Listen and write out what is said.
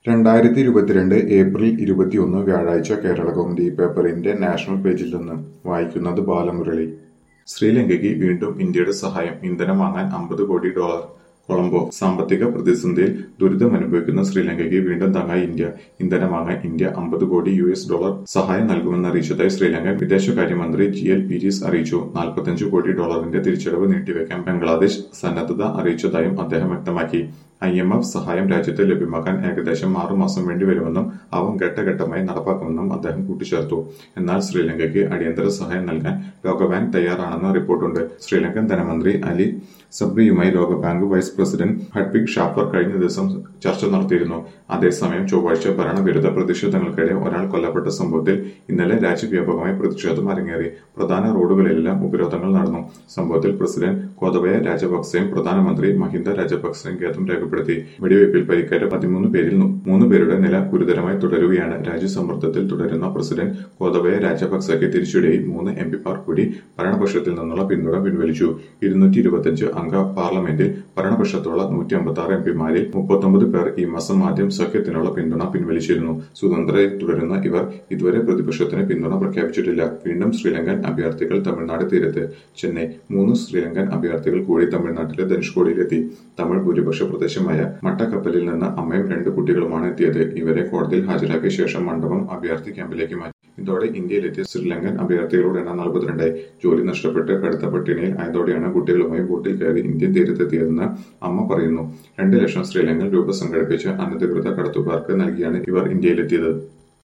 രണ്ടായിരത്തി ഇരുപത്തിരണ്ട് ഏപ്രിൽ ഇരുപത്തിയൊന്ന് വ്യാഴാഴ്ച കേരളകൗമുദി പേപ്പറിന്റെ നാഷണൽ പേജിൽ നിന്ന് വായിക്കുന്നത് ബാലമുരളി ശ്രീലങ്കയ്ക്ക് വീണ്ടും ഇന്ത്യയുടെ സഹായം ഇന്ധനം വാങ്ങാൻ അമ്പത് കോടി ഡോളർ കൊളംബോ സാമ്പത്തിക പ്രതിസന്ധിയിൽ ദുരിതമനുഭവിക്കുന്ന ശ്രീലങ്കയ്ക്ക് വീണ്ടും താങ്ങായി ഇന്ത്യ ഇന്ധനം വാങ്ങാൻ ഇന്ത്യ അമ്പത് കോടി യു എസ് ഡോളർ സഹായം നൽകുമെന്ന് അറിയിച്ചതായി ശ്രീലങ്കൻ വിദേശകാര്യമന്ത്രി ജി എൽ പീരീസ് അറിയിച്ചു നാൽപ്പത്തഞ്ച് കോടി ഡോളറിന്റെ തിരിച്ചടവ് നീട്ടിവെക്കാൻ ബംഗ്ലാദേശ് സന്നദ്ധത അറിയിച്ചതായും അദ്ദേഹം വ്യക്തമാക്കി ഐ എം എഫ് സഹായം രാജ്യത്ത് ലഭ്യമാക്കാൻ ഏകദേശം ആറു മാസം വേണ്ടിവരുമെന്നും അവ ഘട്ടഘട്ടമായി നടപ്പാക്കുമെന്നും അദ്ദേഹം കൂട്ടിച്ചേർത്തു എന്നാൽ ശ്രീലങ്കയ്ക്ക് അടിയന്തര സഹായം നൽകാൻ ലോകബാങ്ക് തയ്യാറാണെന്ന് റിപ്പോർട്ടുണ്ട് ശ്രീലങ്കൻ ധനമന്ത്രി അലി സബ്രിയുമായി ലോകബാങ്ക് വൈസ് പ്രസിഡന്റ് ഹഡ്ബിക് ഷാഫർ കഴിഞ്ഞ ദിവസം ചർച്ച നടത്തിയിരുന്നു അതേസമയം ചൊവ്വാഴ്ച ഭരണവിരുദ്ധ പ്രതിഷേധങ്ങൾക്കിടെ ഒരാൾ കൊല്ലപ്പെട്ട സംഭവത്തിൽ ഇന്നലെ രാജ്യവ്യാപകമായി പ്രതിഷേധം അരങ്ങേറി പ്രധാന റോഡുകളിലെല്ലാം ഉപരോധങ്ങൾ നടന്നു സംഭവത്തിൽ പ്രസിഡന്റ് കോതബയ രാജപക്സെയും പ്രധാനമന്ത്രി മഹിന്ദ രാജപക്സെയും ഖേദം രേഖപ്പെടുത്തി വെടിവയ്പിൽ പരിക്കേറ്റ പതിമൂന്ന് പേരിൽ നു- മൂന്ന് പേരുടെ നില ഗുരുതരമായി തുടരുകയാണ് രാജ്യസമ്മർദ്ദത്തിൽ തുടരുന്ന പ്രസിഡന്റ് കോതബയ രാജപക്സെക്ക് തിരിച്ചടിയായി മൂന്ന് എം പിമാർ കൂടി ഭരണപക്ഷത്തിൽ നിന്നുള്ള പിന്തുണ പിൻവലിച്ചു ഇരുന്നൂറ്റി ഇരുപത്തിയഞ്ച് അംഗ പാർലമെന്റിൽ ഭരണപക്ഷത്തുള്ള നൂറ്റി അമ്പത്തി ആറ് എം പിമാരിൽ മുപ്പത്തൊമ്പത് പേർ ഈ മാസം ആദ്യം സഖ്യത്തിനുള്ള പിന്തുണ പിൻവലിച്ചിരുന്നു സ്വതന്ത്രരായി തുടരുന്ന ഇവർ ഇതുവരെ പ്രതിപക്ഷത്തിന് പിന്തുണ പ്രഖ്യാപിച്ചിട്ടില്ല വീണ്ടും ശ്രീലങ്കൻ അഭയാർത്ഥികൾ തമിഴ്നാട് തീരത്ത് ചെന്നൈ മൂന്ന് ശ്രീലങ്കൻ അഭയാർത്ഥികൾ കൂടി തമിഴ്നാട്ടിലെ ധനുഷ്കോടിയിലെത്തി തമിഴ് ഭൂരിപക്ഷ പ്രദേശമായ മട്ടക്കപ്പലിൽ നിന്ന് അമ്മയും രണ്ട് കുട്ടികളുമാണ് എത്തിയത് ഇവരെ കോടതിയിൽ ഹാജരാക്കിയ ശേഷം മണ്ഡപം അഭയാർത്ഥി ക്യാമ്പിലേക്ക് മാറ്റി ഇതോടെ ഇന്ത്യയിലെത്തിയ ശ്രീലങ്കൻ അഭയാർത്ഥികളുടെ എണ്ണം നാൽപ്പത്തിരണ്ടായി ജോലി നഷ്ടപ്പെട്ട് കടുത്ത പട്ടിണിയിൽ ആയതോടെയാണ് കുട്ടികളുമായി ബോട്ടിൽ കയറി ഇന്ത്യൻ തീരത്തെത്തിയതെന്ന് അമ്മ പറയുന്നു രണ്ട് ലക്ഷം ശ്രീലങ്കൻ രൂപ സംഘടിപ്പിച്ച് അനധികൃത കടത്തുകാർക്ക് നൽകിയാണ് ഇവർ ഇന്ത്യയിലെത്തിയത്